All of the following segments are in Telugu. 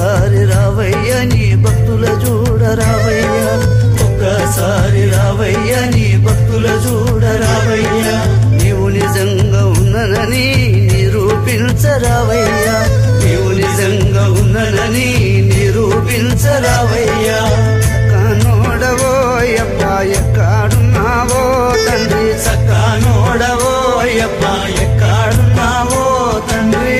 ఒక్కసారి రావయ్య నీ భక్తుల చూడ రావయ్య ఒక్కసారి రావయ్య నీ భక్తుల చూడ రావయ్య నీవు నిజంగా ఉన్ననని నిరూపించరావయ్య నీవు నిజంగా ఉన్ననని నిరూపించరావయ్యా కానోడవో యప్ప ఎక్కడున్నావో తండ్రి సక్కానోడవో యప్ప ఎక్కడున్నావో తండ్రి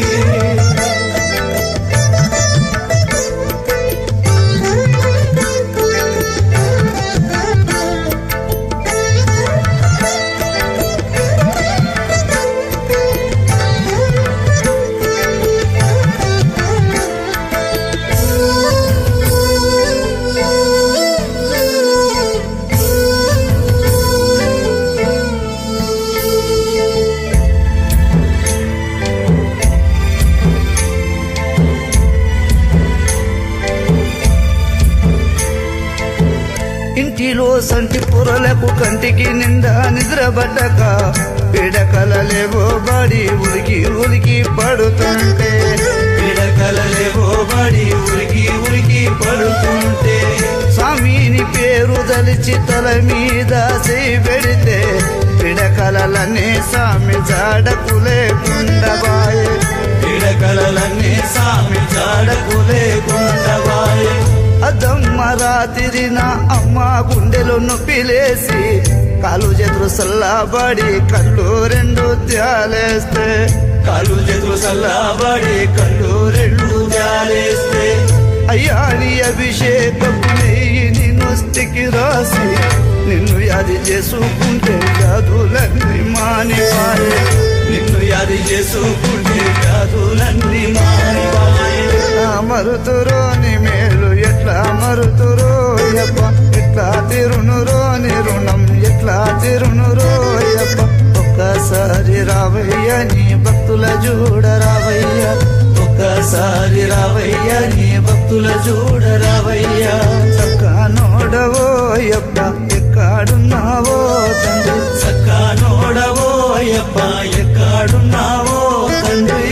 ఇంటిలో సంటి పొరలకు కంటికి నిండా నిద్రపడ్డక పిడకలలేవో బడి ఉలికి ఉలికి పడుతుంటే పిడకలలేవో బడి ఉలికి ఉలికి పడుతుంటే స్వామిని పేరు దలిచి తల మీద చేయి పెడితే పిడకలనే స్వామి జాడకు లేకుండబాయే పిడకలనే స్వామి జాడకు లేకుండబాయే అదమ్మ రాత్రి నా అమ్మ గుండెలో నొప్పిలేసి కాలు చేతులు సల్లాబడి కళ్ళు రెండు త్యాలేస్తే కాలు చేతులు సల్లాబడి కళ్ళు రెండు త్యాలేస్తే అయ్యా నీ అభిషేకపు నెయ్యిని నొస్తికి రాసి నిన్ను యాది చేసుకుంటే జాదులన్నీ మానిపాయే నిన్ను యాది చేసుకుంటే జాదులన్నీ మానిపాయే ఎట్లా మరుతురో నీ మేలు ఎట్లా మరుతురో యప్ప ఎట్లా తిరునురో నీ రుణం ఎట్లా తిరునురో యప్ప ఒక్కసారి రావయ్య నీ భక్తుల చూడ రావయ్య ఒక్కసారి రావయ్య నీ భక్తుల చూడ రావయ్య చక్కా నోడవో యప్ప ఎక్కడున్నావో తండ్రి చక్కా నోడవో యప్ప ఎక్కడున్నావో తండ్రి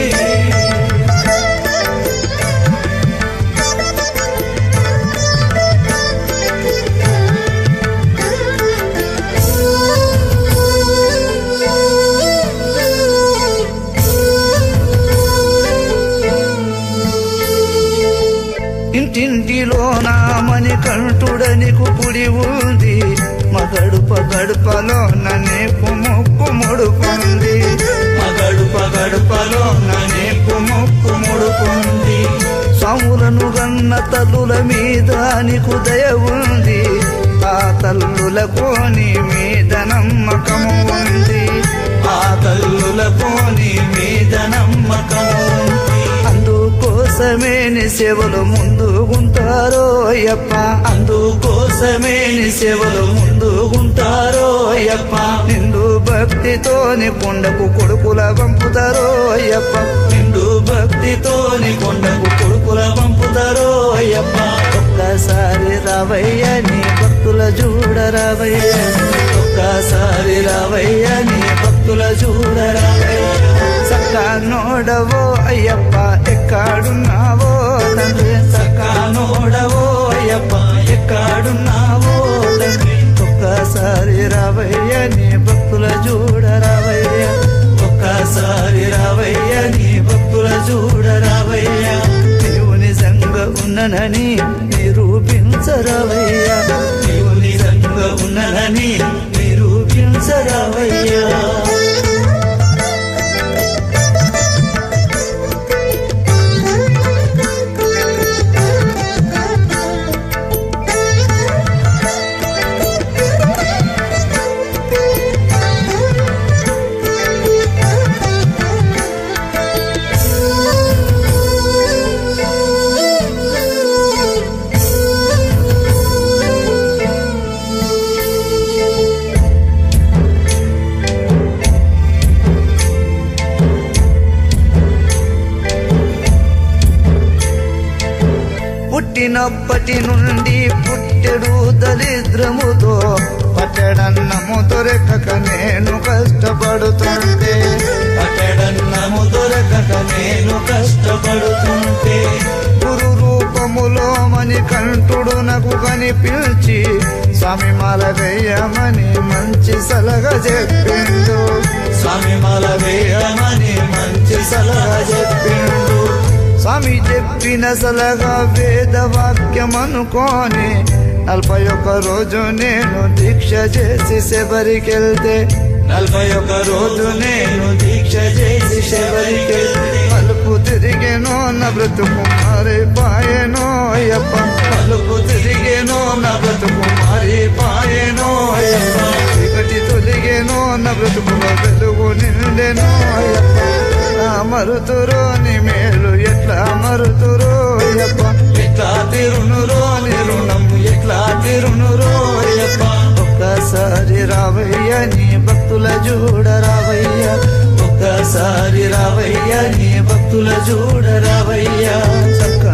ఇంటింటిలో నా మని కంటుడనికు కుడి ఉంది మగడుప గడుపలో నన్నేపు ముక్కు ముడుకుంది మగడుప గడుపలో నన్నేపు ముక్కు ముడుకుంది సాములను గన్న తల్లుల మీద నీకు దయ ఉంది ఆ తల్లులకు నీ మీద నమ్మకము ఉంది ఆ తల్లులకు నీ మీద నమ్మకము ఉంది అందుకోసమే నీ సేవలు ముందుగుంటారో అయ్యప్ప అందుకోసమే నీ సేవలు ముందుగుంటారో అయ్యప్ప నిండు భక్తితోని కొండకు కొడుకుల పంపుతారో అయ్యప్ప నిండు భక్తితోని కొండకు కొడుకుల పంపుతారో అయ్యప్ప ఒక్కసారి రావయ్య నీ భక్తుల చూడ రావయ్య ఒక్కసారి రావయ్య నీ భక్తుల చూడ రావయ్య సక్కా నోడవో అయ్యప్ప ఎక్కడున్నావో తండ్రి సక్కా నోడవో అయ్యప్ప ఎక్కడున్నావో తండ్రి ఒక్కసారి రావయ్య నీ భక్తుల చూడ రావయ్య ఒక్కసారి రావయ్య నీ భక్తుల చూడ రావయ్య నీవు నిజంగా ఉన్ననని నిరూపించరావయ్య నీవు నిజంగా ఉన్ననని నిరూపించరావయ్యా పుట్టినప్పటి నుండి పుట్టెడు దరిద్రముతో పట్టడన్నము దొరకక నేను కష్టపడుతుంటే పట్టడన్నము దొరకక నేను కష్టపడుతుంటే గురు కంఠుడు నాకు కనిపించి స్వామి మాల వేయమని మంచి సలహా చెప్పిండు స్వామి మాల వేయమని మంచి సలహా చెప్పిండు స్వామి చెప్పిన సలహా వేద వాక్యం అనుకోని నలభై ఒక్క రోజు నేను దీక్ష చేసి శబరికెళ్తే నలభై ఒక్క రోజు నేను దీక్ష చేసి శబరికెళ్తే మలుపు తిరిగేనో నా బ్రతుకు మారిపాయనో అయ్యప్ప మలుపు తిరిగేనో నా బ్రతుకు మారిపాయనో అయ్యప్ప చీకటి తొలిగేనో నా బ్రతుకులో వెలుగు నిండెనో అయ్యప్ప నా మరుతురో నీ మేలు ఎట్లా మరుతురో అయ్యప్ప ఎట్లా తిరునురో నీ రుణం ఎట్లా తిరునురో అయ్యప్ప ఒక్కసారి రావయ్య నీ భక్తుల చూడ రావయ్య ఒక్కసారి రావయ్య నీ భక్తుల చూడ రావయ్య చక్క